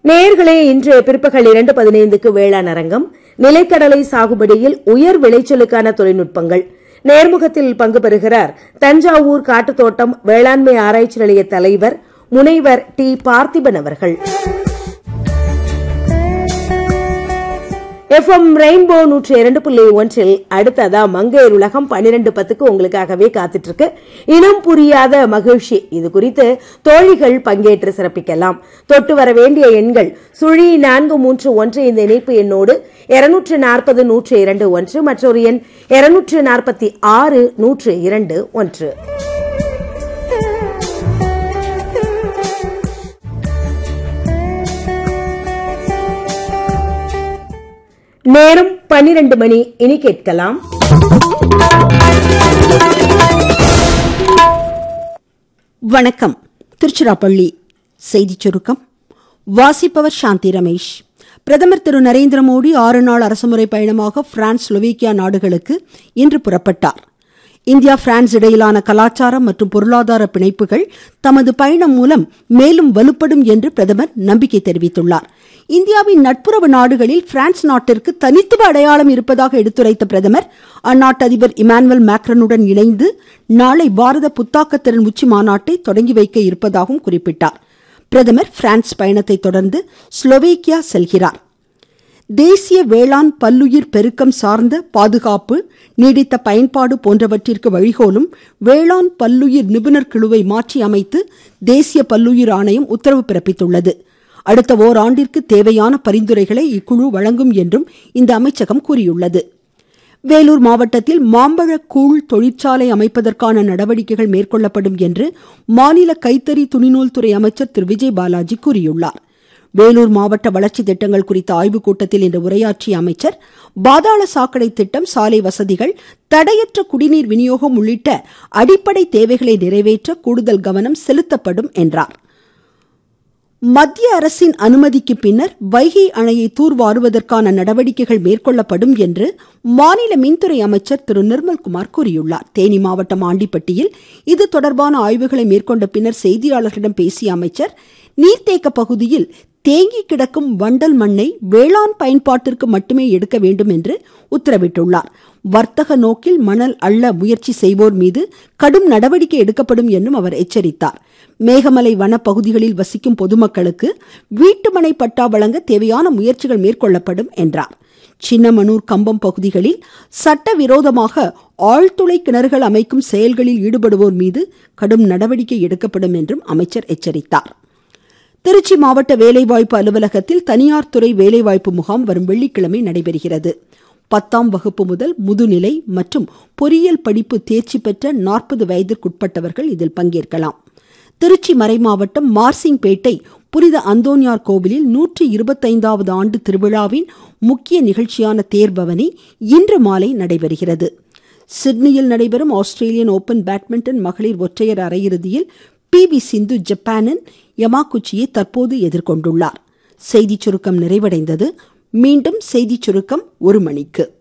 நேயர்களே இன்று பிற்பகல் இரண்டு பதினைந்துக்கு வேளாண் அரங்கம் நிலைக்கடலை சாகுபடியில் உயர் விளைச்சலுக்கான தொழில்நுட்பங்கள் நேர்முகத்தில் பங்கு பெறுகிறார் தஞ்சாவூர் காட்டுத்தோட்டம் வேளாண்மை ஆராய்ச்சி நிலைய தலைவர் முனைவர் டி பார்த்திபன் அவர்கள் எஃப்எம் ரெயின்போ நூற்றி இரண்டு புள்ளி ஒன்றில் அடுத்ததா மங்கையர் உலகம் பன்னிரண்டு பத்துக்கு உங்களுக்காகவே காத்துட்டு இருக்கு இனம் புரியாத மகிழ்ச்சி இது குறித்து தோழிகள் பங்கேற்று சிறப்பிக்கலாம் தொட்டு வர வேண்டிய எண்கள் சுழி நான்கு மூன்று ஒன்று இந்த இணைப்பு எண்ணோடு இருநூற்று நாற்பது நூற்று இரண்டு ஒன்று மற்றொரு எண் இருநூற்று நாற்பத்தி ஆறு நூற்று இரண்டு ஒன்று நேரம் பன்னிரண்டு மணி இனி கேட்கலாம் வணக்கம் திருச்சிராப்பள்ளி செய்திச் சுருக்கம் வாசிப்பவர் சாந்தி ரமேஷ் பிரதமர் திரு நரேந்திர மோடி ஆறு நாள் அரசுமுறை பயணமாக பிரான்ஸ் ஸ்லோவேக்கியா நாடுகளுக்கு இன்று புறப்பட்டார் இந்தியா பிரான்ஸ் இடையிலான கலாச்சாரம் மற்றும் பொருளாதார பிணைப்புகள் தமது பயணம் மூலம் மேலும் வலுப்படும் என்று பிரதமர் நம்பிக்கை தெரிவித்துள்ளார் இந்தியாவின் நட்புறவு நாடுகளில் பிரான்ஸ் நாட்டிற்கு தனித்துவ அடையாளம் இருப்பதாக எடுத்துரைத்த பிரதமர் அந்நாட்டு அதிபர் இமானுவல் மேக்ரனுடன் இணைந்து நாளை பாரத புத்தாக்கத்திறன் உச்சி மாநாட்டை தொடங்கி வைக்க இருப்பதாகவும் குறிப்பிட்டார் பிரதமர் பிரான்ஸ் பயணத்தை தொடர்ந்து ஸ்லோவேக்கியா செல்கிறார் தேசிய வேளாண் பல்லுயிர் பெருக்கம் சார்ந்த பாதுகாப்பு நீடித்த பயன்பாடு போன்றவற்றிற்கு வழிகோலும் வேளாண் பல்லுயிர் நிபுணர் குழுவை மாற்றி அமைத்து தேசிய பல்லுயிர் ஆணையம் உத்தரவு பிறப்பித்துள்ளது அடுத்த ஓராண்டிற்கு தேவையான பரிந்துரைகளை இக்குழு வழங்கும் என்றும் இந்த அமைச்சகம் கூறியுள்ளது வேலூர் மாவட்டத்தில் மாம்பழ கூழ் தொழிற்சாலை அமைப்பதற்கான நடவடிக்கைகள் மேற்கொள்ளப்படும் என்று மாநில கைத்தறி துணிநூல் துறை அமைச்சர் திரு விஜய் பாலாஜி கூறியுள்ளார் வேலூர் மாவட்ட வளர்ச்சி திட்டங்கள் குறித்த ஆய்வுக் கூட்டத்தில் இன்று உரையாற்றிய அமைச்சர் பாதாள சாக்கடை திட்டம் சாலை வசதிகள் தடையற்ற குடிநீர் விநியோகம் உள்ளிட்ட அடிப்படை தேவைகளை நிறைவேற்ற கூடுதல் கவனம் செலுத்தப்படும் என்றார் மத்திய அரசின் அனுமதிக்கு பின்னர் வைகை அணையை தூர்வாருவதற்கான நடவடிக்கைகள் மேற்கொள்ளப்படும் என்று மாநில மின்துறை அமைச்சர் திரு நிர்மல்குமார் கூறியுள்ளார் தேனி மாவட்டம் ஆண்டிப்பட்டியில் இது தொடர்பான ஆய்வுகளை மேற்கொண்ட பின்னர் செய்தியாளர்களிடம் பேசிய அமைச்சர் நீர்த்தேக்க பகுதியில் தேங்கி கிடக்கும் வண்டல் மண்ணை வேளாண் பயன்பாட்டிற்கு மட்டுமே எடுக்க வேண்டும் என்று உத்தரவிட்டுள்ளார் வர்த்தக நோக்கில் மணல் அள்ள முயற்சி செய்வோர் மீது கடும் நடவடிக்கை எடுக்கப்படும் என்றும் அவர் எச்சரித்தார் மேகமலை வனப்பகுதிகளில் வசிக்கும் பொதுமக்களுக்கு வீட்டுமனை பட்டா வழங்க தேவையான முயற்சிகள் மேற்கொள்ளப்படும் என்றார் சின்னமனூர் கம்பம் பகுதிகளில் சட்டவிரோதமாக ஆழ்துளை கிணறுகள் அமைக்கும் செயல்களில் ஈடுபடுவோர் மீது கடும் நடவடிக்கை எடுக்கப்படும் என்றும் அமைச்சர் எச்சரித்தார் திருச்சி மாவட்ட வேலைவாய்ப்பு அலுவலகத்தில் தனியார் துறை வேலைவாய்ப்பு முகாம் வரும் வெள்ளிக்கிழமை நடைபெறுகிறது பத்தாம் வகுப்பு முதல் முதுநிலை மற்றும் பொறியியல் படிப்பு தேர்ச்சி பெற்ற நாற்பது வயதிற்குட்பட்டவர்கள் இதில் பங்கேற்கலாம் திருச்சி மறைமாவட்டம் மார்சிங்பேட்டை புனித அந்தோனியார் கோவிலில் நூற்றி இருபத்தைந்தாவது ஆண்டு திருவிழாவின் முக்கிய நிகழ்ச்சியான தேர்பவனி இன்று மாலை நடைபெறுகிறது சிட்னியில் நடைபெறும் ஆஸ்திரேலியன் ஓபன் பேட்மிண்டன் மகளிர் ஒற்றையர் அரையிறுதியில் பி வி சிந்து ஜப்பானின் யமாகுச்சியை தற்போது எதிர்கொண்டுள்ளார் செய்திச் சுருக்கம் நிறைவடைந்தது மீண்டும் செய்திச் சுருக்கம் ஒரு மணிக்கு